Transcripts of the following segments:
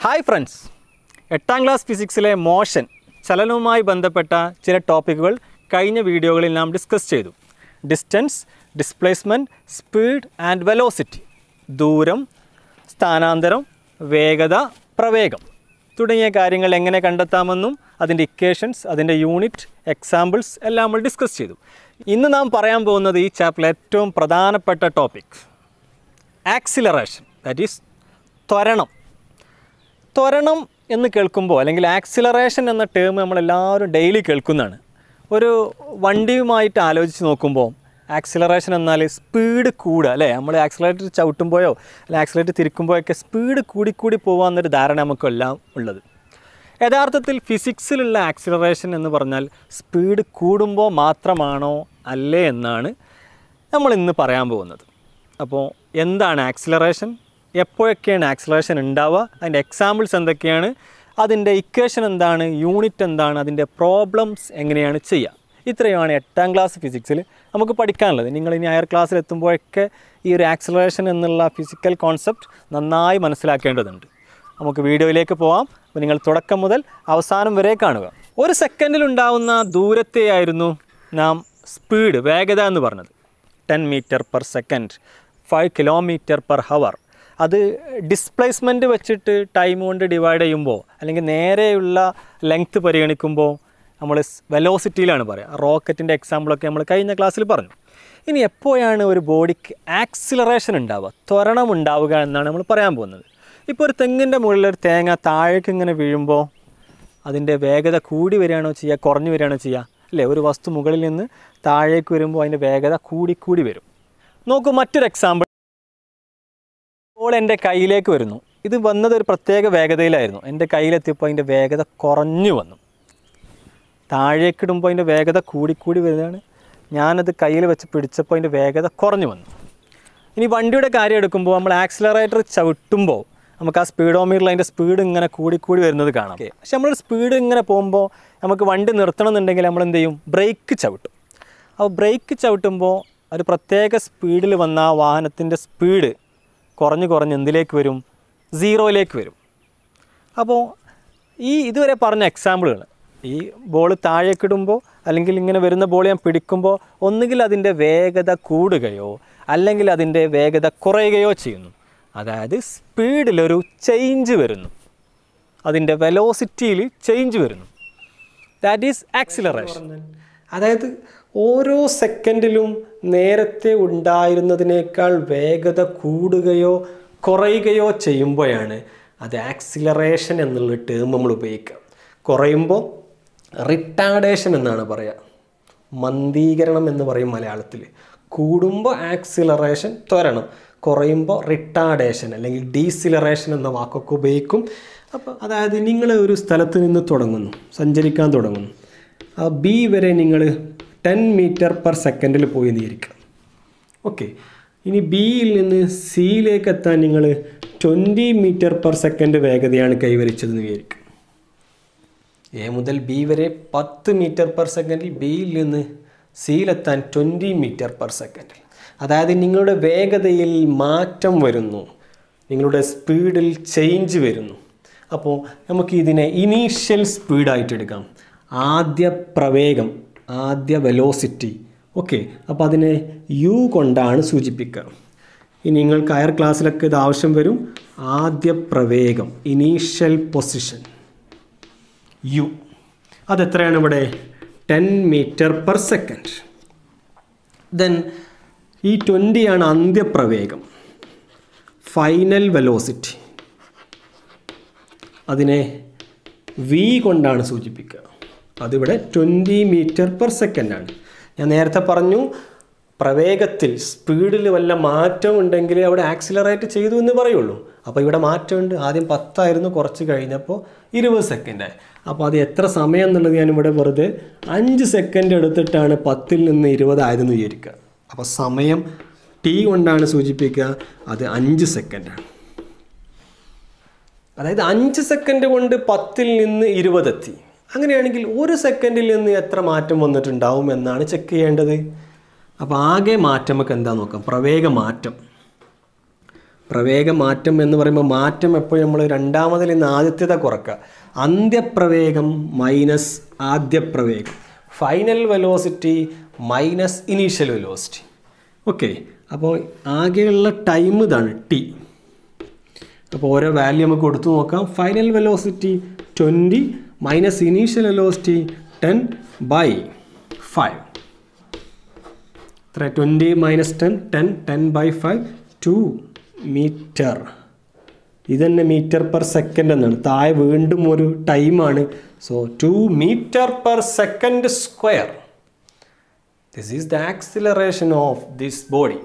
hi friends എട്ടാം class ഫിസിക്സിലെ motion ചലനവുമായി ബന്ധപ്പെട്ട ചില ടോപ്പിക്കുകൾ കഴിഞ്ഞ വീഡിയോകളിൽ നാം ഡിസ്കസ് ചെയ്തു distance displacement speed and velocity ദൂരം സ്ഥാനാന്തരം വേഗത പ്രവേഗം തുടങ്ങിയ കാര്യങ്ങൾ എങ്ങനെ കണ്ടെത്താമെന്നും അതിൻ്റെ ഇക്വേഷൻസ് അതിൻ്റെ യൂണിറ്റ് എക്സാമ്പിൾസ് എല്ലാം നമ്മൾ ഡിസ്കസ് ചെയ്തു ഇന്ന് നാം പറയാൻ പോകുന്നത് ഈ ചാപ്റ്ററിലെ ഏറ്റവും പ്രധാനപ്പെട്ട ടോപ്പിക് ആക്സിലറേഷൻ ദാറ്റ് ഈസ് ത്വരണം ത്വരണം എന്ന് കേൾക്കുമ്പോൾ അല്ലെങ്കിൽ ആക്സിലറേഷൻ എന്ന ടേം നമ്മളെല്ലാവരും ഡെയിലി കേൾക്കുന്നതാണ് ഒരു വണ്ടിയുമായിട്ട് ആലോചിച്ച് നോക്കുമ്പോൾ ആക്സിലറേഷൻ എന്നാൽ സ്പീഡ് കൂടുക അല്ലേ നമ്മൾ ആക്സിലറേറ്റർ ചവിട്ടുമ്പോഴോ അല്ലെങ്കിൽ ആക്സിലറേറ്റർ തിരിക്കുമ്പോഴൊക്കെ സ്പീഡ് കൂടിക്കൂടി പോകാമെന്നൊരു ധാരണ നമുക്കെല്ലാം ഉള്ളത് യഥാർത്ഥത്തിൽ ഫിസിക്സിലുള്ള ആക്സിലറേഷൻ എന്ന് പറഞ്ഞാൽ സ്പീഡ് കൂടുമ്പോൾ മാത്രമാണോ അല്ലേ എന്നാണ് നമ്മൾ ഇന്ന് പറയാൻ പോകുന്നത് അപ്പോൾ എന്താണ് ആക്സിലറേഷൻ എപ്പോഴൊക്കെയാണ് ആക്സിലറേഷൻ ഉണ്ടാവുക അതിൻ്റെ എക്സാമ്പിൾസ് എന്തൊക്കെയാണ് അതിൻ്റെ ഇക്വേഷൻ എന്താണ് യൂണിറ്റ് എന്താണ് അതിൻ്റെ പ്രോബ്ലംസ് എങ്ങനെയാണ് ചെയ്യുക ഇത്രയുമാണ് എട്ടാം ക്ലാസ് ഫിസിക്സിൽ നമുക്ക് പഠിക്കാനുള്ളത് നിങ്ങൾ ഇനി ഹയർ ക്ലാസ്സിൽ എത്തുമ്പോഴൊക്കെ ഈ ഒരു ആക്സിലറേഷൻ എന്നുള്ള ഫിസിക്കൽ കോൺസെപ്റ്റ് നന്നായി മനസ്സിലാക്കേണ്ടതുണ്ട് നമുക്ക് വീഡിയോയിലേക്ക് പോവാം അപ്പോൾ നിങ്ങൾ തുടക്കം മുതൽ അവസാനം വരെ കാണുക ഒരു സെക്കൻഡിലുണ്ടാവുന്ന ദൂരത്തെയായിരുന്നു നാം സ്പീഡ് വേഗത എന്ന് പറഞ്ഞത് ten metre per second five kilometre per hour അത് ഡിസ്പ്ലേസ്മെൻറ്റ് വെച്ചിട്ട് ടൈം കൊണ്ട് ഡിവൈഡ് ചെയ്യുമ്പോൾ അല്ലെങ്കിൽ നേരെയുള്ള ലെങ്ത്ത് പരിഗണിക്കുമ്പോൾ നമ്മൾ വെലോസിറ്റിയിലാണ് പറയുക റോക്കറ്റിൻ്റെ എക്സാമ്പിളൊക്കെ നമ്മൾ കഴിഞ്ഞ ക്ലാസ്സിൽ പറഞ്ഞു ഇനി എപ്പോഴാണ് ഒരു ബോഡിക്ക് ആക്സിലറേഷൻ ഉണ്ടാവുക ത്വരണം ഉണ്ടാവുക എന്നാണ് നമ്മൾ പറയാൻ പോകുന്നത് ഇപ്പോൾ ഒരു തെങ്ങിൻ്റെ മുകളിൽ ഒരു തേങ്ങ താഴേക്ക് ഇങ്ങനെ വീഴുമ്പോൾ അതിൻ്റെ വേഗത കൂടി വരികയാണോ ചെയ്യുക കുറഞ്ഞു വരികയാണോ ചെയ്യുക അല്ലേ ഒരു വസ്തു മുകളിൽ നിന്ന് താഴേക്ക് വരുമ്പോൾ അതിൻ്റെ വേഗത കൂടി കൂടി വരും നോക്കൂ മറ്റൊരു എക്സാമ്പിൾ ഇപ്പോൾ എൻ്റെ കയ്യിലേക്ക് വരുന്നു ഇത് വന്നത് ഒരു പ്രത്യേക വേഗതയിലായിരുന്നു എൻ്റെ കയ്യിലെത്തിയപ്പോൾ അതിൻ്റെ വേഗത കുറഞ്ഞു വന്നു താഴേക്കിടുമ്പോൾ അതിൻ്റെ വേഗത കൂടിക്കൂടി വരുന്നതാണ് ഞാനത് കയ്യിൽ വെച്ച് പിടിച്ചപ്പോൾ അതിൻ്റെ വേഗത കുറഞ്ഞു വന്നു ഇനി വണ്ടിയുടെ കാര്യം എടുക്കുമ്പോൾ നമ്മൾ ആക്സിലറേറ്റർ ചവിട്ടുമ്പോൾ നമുക്ക് ആ സ്പീഡോമീറ്ററിൽ അതിൻ്റെ സ്പീഡ് ഇങ്ങനെ കൂടിക്കൂടി വരുന്നത് കാണാം പക്ഷെ നമ്മൾ സ്പീഡ് ഇങ്ങനെ പോകുമ്പോൾ നമുക്ക് വണ്ടി നിർത്തണം എന്നുണ്ടെങ്കിൽ നമ്മൾ എന്ത് ചെയ്യും ബ്രേക്ക് ചവിട്ടും അപ്പോൾ ബ്രേക്ക് ചവിട്ടുമ്പോൾ ഒരു പ്രത്യേക സ്പീഡിൽ വന്ന ആ വാഹനത്തിൻ്റെ സ്പീഡ് കുറഞ്ഞ് കുറഞ്ഞ് എന്തിലേക്ക് വരും സീറോയിലേക്ക് വരും അപ്പോൾ ഈ ഇതുവരെ പറഞ്ഞ എക്സാമ്പിളുകൾ ഈ ബോൾ താഴേക്കിടുമ്പോൾ അല്ലെങ്കിൽ ഇങ്ങനെ വരുന്ന ബോൾ ഞാൻ പിടിക്കുമ്പോൾ ഒന്നുകിൽ അതിൻ്റെ വേഗത കൂടുകയോ അല്ലെങ്കിൽ അതിൻ്റെ വേഗത കുറയുകയോ ചെയ്യുന്നു അതായത് സ്പീഡിലൊരു ചേഞ്ച് വരുന്നു അതിൻ്റെ വെലോസിറ്റിയിൽ ചേഞ്ച് വരുന്നു ദാറ്റ് ഈസ് ആക്സിലറേഷൻ അതായത് ഓരോ സെക്കൻഡിലും നേരത്തെ ഉണ്ടായിരുന്നതിനേക്കാൾ വേഗത കൂടുകയോ കുറയുകയോ ചെയ്യുമ്പോഴാണ് അത് ആക്സിലറേഷൻ എന്നുള്ള ടേം നമ്മൾ ഉപയോഗിക്കുക കുറയുമ്പോൾ റിട്ടാഡേഷൻ എന്നാണ് പറയുക മന്ദീകരണം എന്ന് പറയും മലയാളത്തിൽ കൂടുമ്പോൾ ആക്സിലറേഷൻ ത്വരണം കുറയുമ്പോൾ റിട്ടാഡേഷൻ അല്ലെങ്കിൽ ഡീസിലറേഷൻ എന്ന വാക്കൊക്കെ ഉപയോഗിക്കും അപ്പോൾ അതായത് നിങ്ങൾ ഒരു സ്ഥലത്ത് നിന്ന് തുടങ്ങുന്നു സഞ്ചരിക്കാൻ തുടങ്ങുന്നു ആ ബി വരെ നിങ്ങൾ ടെൻ മീറ്റർ പെർ സെക്കൻഡിൽ പോയി നീരിക്കുക ഓക്കെ ഇനി ബിയിൽ നിന്ന് സിയിലേക്ക് എത്താൻ നിങ്ങൾ ട്വൻറ്റി മീറ്റർ പെർ സെക്കൻഡ് വേഗതയാണ് കൈവരിച്ചതെന്ന് വിചാരിക്കും എ മുതൽ ബി വരെ പത്ത് മീറ്റർ പെർ സെക്കൻഡിൽ ബിയിൽ നിന്ന് സിയിലെത്താൻ ട്വൻറ്റി മീറ്റർ പെർ സെക്കൻഡിൽ അതായത് നിങ്ങളുടെ വേഗതയിൽ മാറ്റം വരുന്നു നിങ്ങളുടെ സ്പീഡിൽ ചേഞ്ച് വരുന്നു അപ്പോൾ നമുക്ക് ഇതിനെ ഇനീഷ്യൽ സ്പീഡായിട്ട് എടുക്കാം ആദ്യ പ്രവേഗം ആദ്യ വെലോസിറ്റി ഓക്കെ അപ്പോൾ അതിനെ യു കൊണ്ടാണ് സൂചിപ്പിക്കുക ഇനി നിങ്ങൾക്ക് ഹയർ ക്ലാസ്സിലൊക്കെ ഇത് ആവശ്യം വരും ആദ്യ പ്രവേഗം ഇനീഷ്യൽ പൊസിഷൻ യു അതെത്രയാണ് ഇവിടെ ten metre per second then ഈ ട്വൻറ്റിയാണ് അന്ത്യപ്രവേഗം ഫൈനൽ വെലോസിറ്റി അതിനെ വി കൊണ്ടാണ് സൂചിപ്പിക്കുക അതിവിടെ ട്വൻറ്റി മീറ്റർ പെർ സെക്കൻഡാണ് ഞാൻ നേരത്തെ പറഞ്ഞു പ്രവേഗത്തിൽ സ്പീഡിൽ വല്ല മാറ്റം ഉണ്ടെങ്കിൽ അവിടെ ആക്സിലറേറ്റ് ചെയ്തു എന്ന് പറയുള്ളൂ അപ്പോൾ ഇവിടെ മാറ്റമുണ്ട് ആദ്യം പത്തായിരുന്നു കുറച്ച് കഴിഞ്ഞപ്പോൾ ഇരുപത് സെക്കൻഡായി അപ്പോൾ അത് എത്ര സമയം എന്നുള്ളത് ഞാനിവിടെ വെറുതെ അഞ്ച് സെക്കൻഡ് എടുത്തിട്ടാണ് പത്തിൽ നിന്ന് ഇരുപതായതെന്ന് വിചാരിക്കുക അപ്പോൾ സമയം ടി കൊണ്ടാണ് സൂചിപ്പിക്കുക അത് അഞ്ച് സെക്കൻഡാണ് അതായത് അഞ്ച് സെക്കൻഡ് കൊണ്ട് പത്തിൽ നിന്ന് ഇരുപതെത്തി അങ്ങനെയാണെങ്കിൽ ഒരു സെക്കൻഡിൽ നിന്ന് എത്ര മാറ്റം വന്നിട്ടുണ്ടാവും എന്നാണ് ചെക്ക് ചെയ്യേണ്ടത് അപ്പോൾ ആകെ മാറ്റം നമുക്ക് എന്താ നോക്കാം പ്രവേഗ മാറ്റം പ്രവേഗ മാറ്റം എന്ന് പറയുമ്പോൾ മാറ്റം എപ്പോഴും നമ്മൾ രണ്ടാമതിൽ നിന്ന് ആദ്യത്തേതാ കുറക്കുക അന്ത്യപ്രവേഗം മൈനസ് ആദ്യപ്രവേഗം final velocity minus initial velocity okay അപ്പോൾ ആകെയുള്ള ടൈം ഇതാണ് ടി അപ്പോൾ ഓരോ വാല്യൂ നമുക്ക് കൊടുത്തു നോക്കാം final velocity twenty minus initial velocity ten by five എത്ര twenty minus ten ten ten by five two metre ഇതന്നെ മീറ്റർ പെർ സെക്കൻഡ് എന്നാണ് താഴെ വീണ്ടും ഒരു ടൈമാണ് so two metre per second square this is the acceleration of this body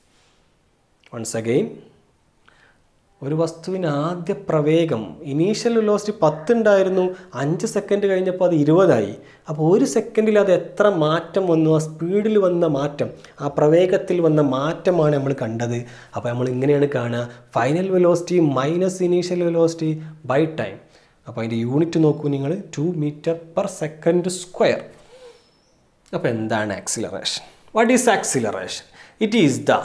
once again ഒരു വസ്തുവിന് ആദ്യ പ്രവേഗം ഇനീഷ്യൽ വെലോസിറ്റി പത്തുണ്ടായിരുന്നു അഞ്ച് സെക്കൻഡ് കഴിഞ്ഞപ്പോൾ അത് ഇരുപതായി അപ്പോൾ ഒരു സെക്കൻഡിൽ അത് എത്ര മാറ്റം വന്നു ആ സ്പീഡിൽ വന്ന മാറ്റം ആ പ്രവേഗത്തിൽ വന്ന മാറ്റമാണ് നമ്മൾ കണ്ടത് അപ്പോൾ നമ്മൾ ഇങ്ങനെയാണ് കാണുക final velocity minus initial velocity by time അപ്പോൾ അതിൻ്റെ യൂണിറ്റ് നോക്കൂ നിങ്ങൾ two metre per second square അപ്പോൾ എന്താണ് acceleration what is acceleration it is the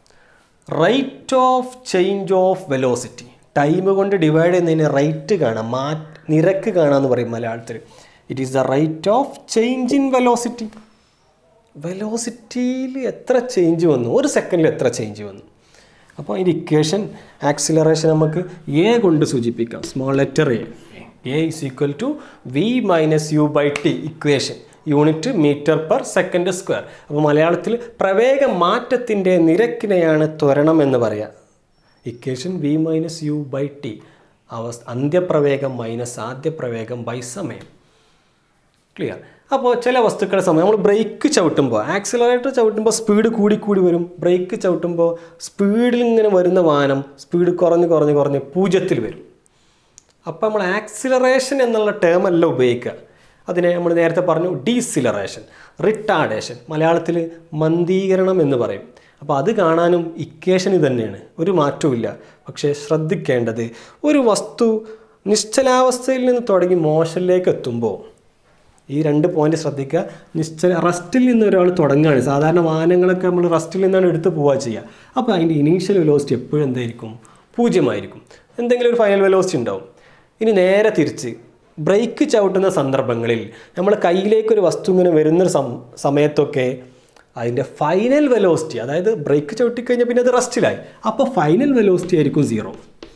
rate of change of velocity time കൊണ്ട് ഡിവൈഡ് ചെയ്യുന്നതിന് റേറ്റ് കാണാം മാ നിരക്ക് കാണാമെന്ന് പറയും മലയാളത്തിൽ it is the rate of change in velocity വെലോസിറ്റിയിൽ എത്ര ചേഞ്ച് വന്നു ഒരു സെക്കൻഡിൽ എത്ര ചേഞ്ച് വന്നു അപ്പോൾ അതിൻ്റെ ഇക്വേഷൻ ആക്സിലറേഷൻ നമുക്ക് എ കൊണ്ട് സൂചിപ്പിക്കാം small letter A A is equal to V minus U by T equation unit metre per second square അപ്പോൾ മലയാളത്തിൽ പ്രവേഗ മാറ്റത്തിൻ്റെ നിരക്കിനെയാണ് ത്വരണം എന്ന് പറയാം equation V minus U by T അവസ്ഥ അന്ത്യപ്രവേഗം മൈനസ് ആദ്യപ്രവേഗം ബൈ സമയം ക്ലിയർ അപ്പോൾ ചില വസ്തുക്കളുടെ സമയം നമ്മൾ ബ്രേക്ക് ചവിട്ടുമ്പോൾ ആക്സിലറേറ്റർ ചവിട്ടുമ്പോൾ സ്പീഡ് കൂടി കൂടി വരും ബ്രേക്ക് ചവിട്ടുമ്പോൾ സ്പീഡിൽ ഇങ്ങനെ വരുന്ന വാഹനം സ്പീഡ് കുറഞ്ഞ് കുറഞ്ഞ് കുറഞ്ഞ് പൂജ്യത്തിൽ വരും അപ്പോൾ നമ്മൾ ആക്സിലറേഷൻ എന്നുള്ള ടേം അല്ല ഉപയോഗിക്കുക അതിനെ നമ്മൾ നേരത്തെ പറഞ്ഞു ഡീസിലറേഷൻ റിട്ടാർഡേഷൻ മലയാളത്തിൽ മന്ദീകരണം എന്ന് പറയും അപ്പോൾ അത് കാണാനും ഇക്വേഷൻ ഇത് തന്നെയാണ് ഒരു മാറ്റവും പക്ഷേ ശ്രദ്ധിക്കേണ്ടത് ഒരു വസ്തു നിശ്ചലാവസ്ഥയിൽ നിന്ന് തുടങ്ങി മോഷനിലേക്ക് എത്തുമ്പോൾ ഈ രണ്ട് പോയിന്റ് ശ്രദ്ധിക്കുക നിശ്ചല റസ്റ്റിൽ നിന്ന് ഒരാൾ തുടങ്ങുകയാണ് സാധാരണ വാഹനങ്ങളൊക്കെ നമ്മൾ റസ്റ്റിൽ നിന്നാണ് എടുത്ത് പോവുക ചെയ്യുക അപ്പോൾ അതിൻ്റെ ഇനീഷ്യൽ വെലോസിറ്റി എപ്പോഴും എന്തായിരിക്കും പൂജ്യമായിരിക്കും എന്തെങ്കിലും ഒരു ഫൈനൽ വെലോസിറ്റി ഉണ്ടാവും ഇനി നേരെ തിരിച്ച് ബ്രേക്ക് ചവിട്ടുന്ന സന്ദർഭങ്ങളിൽ നമ്മൾ കയ്യിലേക്ക് ഒരു വസ്തു ഇങ്ങനെ വരുന്ന സം സമയത്തൊക്കെ അതിൻ്റെ ഫൈനൽ വെലോസിറ്റി അതായത് ബ്രേക്ക് ചവിട്ടിക്കഴിഞ്ഞാൽ പിന്നെ അത് റസ്റ്റിലായി അപ്പോൾ ഫൈനൽ വെലോസിറ്റി ആയിരിക്കും സീറോ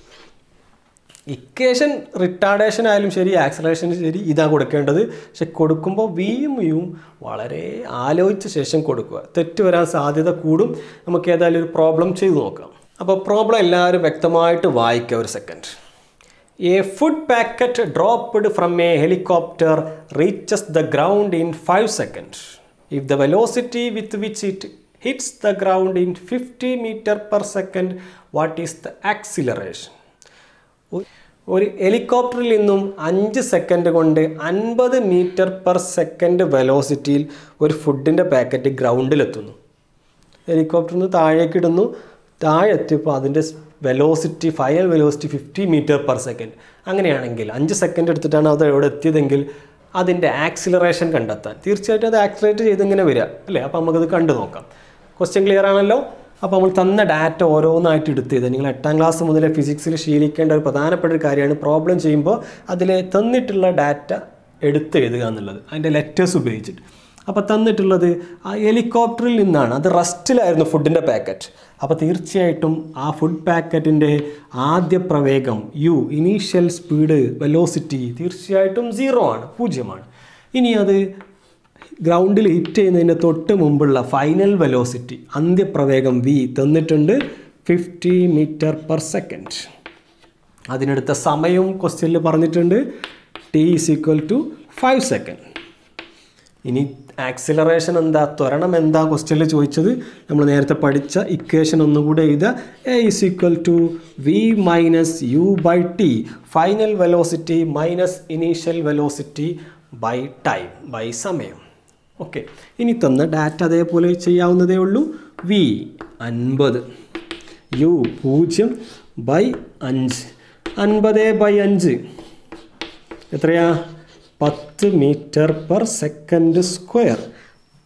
ഇക്വേഷൻ റിട്ടാർഡേഷൻ ആയാലും ശരി ആക്സലേഷൻ ശരി ഇതാ കൊടുക്കേണ്ടത് പക്ഷെ കൊടുക്കുമ്പോൾ വിയും യും വളരെ ആലോചിച്ച ശേഷം കൊടുക്കുക തെറ്റ് വരാൻ സാധ്യത കൂടും നമുക്ക് ഏതായാലും ഒരു പ്രോബ്ലം ചെയ്ത് നോക്കാം അപ്പോൾ പ്രോബ്ലം എല്ലാവരും വ്യക്തമായിട്ട് വായിക്കുക ഒരു second a food packet dropped from a helicopter reaches the ground in five second if the velocity with which it hits the ground in fifty metre per second what is the acceleration ഒരു ഹെലികോപ്റ്ററിൽ നിന്നും അഞ്ച് second കൊണ്ട് അൻപത് metre per second വെലോസിറ്റിയിൽ ഒരു ഫുഡിൻ്റെ packet ഗ്രൗണ്ടിലെത്തുന്നു ഹെലികോപ്റ്ററിൽ നിന്ന് താഴേക്ക് ഇടുന്നു താഴെ എത്തിയപ്പോൾ അതിൻ്റെ velocity final velocity fifty metre per second അങ്ങനെയാണെങ്കിൽ അഞ്ച് സെക്കൻഡ് എടുത്തിട്ടാണ് അത് എവിടെ എത്തിയതെങ്കിൽ അതിൻ്റെ ആക്സിലറേഷൻ കണ്ടെത്താൻ തീർച്ചയായിട്ടും അത് ആക്സിലേറ്റ് ചെയ്തിങ്ങനെ വരിക അല്ലേ അപ്പോൾ നമുക്കത് കണ്ടു നോക്കാം ക്വസ്റ്റ്യൻ ക്ലിയർ ആണല്ലോ അപ്പോൾ നമ്മൾ തന്ന ഡാറ്റ ഓരോന്നായിട്ട് എടുത്ത് ചെയ്ത് നിങ്ങൾ എട്ടാം ക്ലാസ് മുതലേ ഫിസിക്സിൽ ശീലിക്കേണ്ട ഒരു പ്രധാനപ്പെട്ട ഒരു കാര്യമാണ് പ്രോബ്ലം ചെയ്യുമ്പോൾ അതിൽ തന്നിട്ടുള്ള ഡാറ്റ എടുത്ത് എഴുതുക എന്നുള്ളത് അതിൻ്റെ ലെറ്റേഴ്സ് ഉപയോഗിച്ചിട്ട് അപ്പോൾ തന്നിട്ടുള്ളത് ആ ഹെലികോപ്റ്ററിൽ നിന്നാണ് അത് റസ്റ്റിലായിരുന്നു ഫുഡിൻ്റെ പാക്കറ്റ് അപ്പോൾ തീർച്ചയായിട്ടും ആ ഫുഡ് പാക്കറ്റിൻ്റെ ആദ്യ പ്രവേഗം യു ഇനീഷ്യൽ സ്പീഡ് വെലോസിറ്റി തീർച്ചയായിട്ടും സീറോ ആണ് പൂജ്യമാണ് ഇനി അത് ഗ്രൗണ്ടിൽ ഹിറ്റ് ചെയ്യുന്നതിൻ്റെ തൊട്ട് മുമ്പുള്ള ഫൈനൽ വെലോസിറ്റി അന്ത്യപ്രവേഗം വി തന്നിട്ടുണ്ട് ഫിഫ്റ്റി മീറ്റർ പെർ സെക്കൻഡ് അതിനെടുത്ത സമയവും ക്വസ്റ്റ്യനിൽ പറഞ്ഞിട്ടുണ്ട് T is equal to five second ഇനി ആക്സിലറേഷൻ എന്താ ത്വരണം എന്താ ക്വസ്റ്റ്യനിൽ ചോദിച്ചത് നമ്മൾ നേരത്തെ പഠിച്ച ഇക്വേഷൻ ഒന്നുകൂടെ എഴുതുക A is equal to V minus U by T final velocity minus initial velocity by time by സമയം ഓക്കെ ഇനി തന്ന ഡാറ്റ അതേപോലെ ചെയ്യാവുന്നതേ ഉള്ളൂ വി അൻപത് യു പൂജ്യം ബൈ അഞ്ച് അൻപത് ബൈ അഞ്ച് എത്രയാ പത്ത് മീറ്റർ പെർ സെക്കൻഡ് സ്ക്വയർ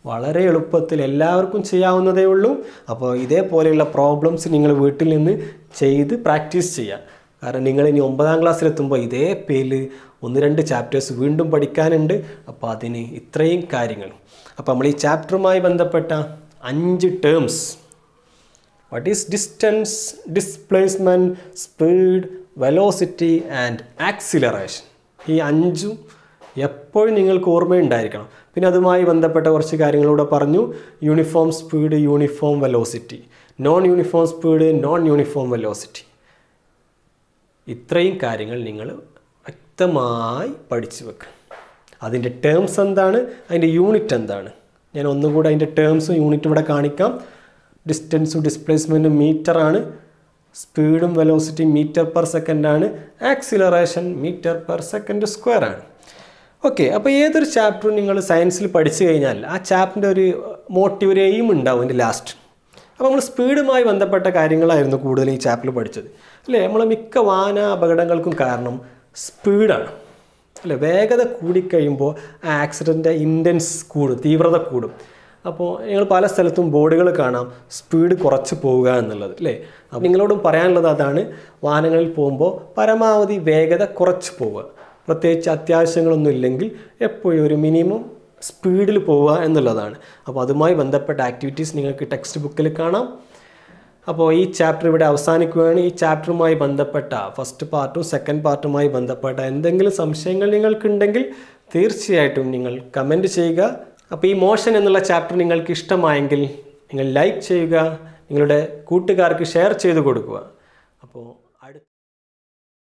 വളരെ എളുപ്പത്തിൽ എല്ലാവർക്കും ചെയ്യാവുന്നതേ ഉള്ളൂ അപ്പോൾ ഇതേപോലെയുള്ള പ്രോബ്ലംസ് നിങ്ങൾ വീട്ടിൽ നിന്ന് ചെയ്ത് പ്രാക്ടീസ് ചെയ്യുക കാരണം നിങ്ങൾ ഇനി ഒമ്പതാം ക്ലാസ്സിലെത്തുമ്പോൾ ഇതേ പേരിൽ ഒന്ന് രണ്ട് ചാപ്റ്റേഴ്സ് വീണ്ടും പഠിക്കാനുണ്ട് അപ്പോൾ അതിന് ഇത്രയും കാര്യങ്ങൾ അപ്പോൾ നമ്മൾ ഈ ചാപ്റ്ററുമായി ബന്ധപ്പെട്ട അഞ്ച് terms what is distance displacement speed velocity and acceleration ഈ അഞ്ചും എപ്പോഴും നിങ്ങൾക്ക് ഓർമ്മയുണ്ടായിരിക്കണം പിന്നെ അതുമായി ബന്ധപ്പെട്ട കുറച്ച് കാര്യങ്ങളൂടെ പറഞ്ഞു uniform speed uniform velocity non uniform speed non uniform velocity ഇത്രയും കാര്യങ്ങൾ നിങ്ങൾ വ്യക്തമായി പഠിച്ചു വെക്കുക അതിൻ്റെ ടേംസ് എന്താണ് അതിൻ്റെ യൂണിറ്റ് എന്താണ് ഞാൻ ഒന്നുകൂടെ അതിൻ്റെ ടേംസും യൂണിറ്റും ഇവിടെ കാണിക്കാം ഡിസ്റ്റൻസും ഡിസ്പ്ലേസ്മെൻറ്റും മീറ്ററാണ് സ്പീഡും വെലോസിറ്റി മീറ്റർ പെർ സെക്കൻഡ് ആണ് acceleration metre per second square ആണ് ഓക്കെ അപ്പോൾ ഏതൊരു ചാപ്റ്ററും നിങ്ങൾ സയൻസിൽ പഠിച്ചു കഴിഞ്ഞാൽ ആ ചാപ്റ്ററിൻ്റെ ഒരു മോട്ടീവ് ഒരു എയിം ഉണ്ടാവും അതിൻ്റെ ലാസ്റ്റ് അപ്പോൾ നമ്മൾ സ്പീഡുമായി ബന്ധപ്പെട്ട കാര്യങ്ങളായിരുന്നു കൂടുതൽ ഈ ചാപ്റ്ററിൽ പഠിച്ചത് അല്ലേ നമ്മൾ മിക്ക വാഹന അപകടങ്ങൾക്കും കാരണം സ്പീഡാണ് അല്ലേ വേഗത കൂടിക്കഴിയുമ്പോൾ ആ ആക്സിഡൻ്റ് ഇൻറ്റൻസ് കൂടും തീവ്രത കൂടും അപ്പോൾ നിങ്ങൾ പല സ്ഥലത്തും ബോർഡുകൾ കാണാം സ്പീഡ് കുറച്ച് പോവുക എന്നുള്ളത് അല്ലേ അപ്പോൾ നിങ്ങളോടും പറയാനുള്ളത് അതാണ് വാഹനങ്ങളിൽ പോകുമ്പോൾ പരമാവധി വേഗത കുറച്ച് പോവുക പ്രത്യേകിച്ച് അത്യാവശ്യങ്ങളൊന്നും ഇല്ലെങ്കിൽ എപ്പോഴും ഒരു മിനിമം സ്പീഡിൽ പോവുക എന്നുള്ളതാണ് അപ്പോൾ അതുമായി ബന്ധപ്പെട്ട ആക്ടിവിറ്റീസ് നിങ്ങൾക്ക് ടെക്സ്റ്റ് ബുക്കിൽ കാണാം അപ്പോൾ ഈ ചാപ്റ്റർ ഇവിടെ അവസാനിക്കുകയാണ് ഈ ചാപ്റ്ററുമായി ബന്ധപ്പെട്ട ഫസ്റ്റ് പാർട്ടും സെക്കൻഡ് പാർട്ടുമായി ബന്ധപ്പെട്ട എന്തെങ്കിലും സംശയങ്ങൾ നിങ്ങൾക്കുണ്ടെങ്കിൽ തീർച്ചയായിട്ടും നിങ്ങൾ കമൻറ്റ് ചെയ്യുക അപ്പോൾ ഈ മോഷൻ എന്നുള്ള ചാപ്റ്റർ നിങ്ങൾക്ക് ഇഷ്ടമായെങ്കിൽ നിങ്ങൾ ലൈക്ക് ചെയ്യുക നിങ്ങളുടെ കൂട്ടുകാർക്ക് ഷെയർ ചെയ്ത് കൊടുക്കുക അപ്പോൾ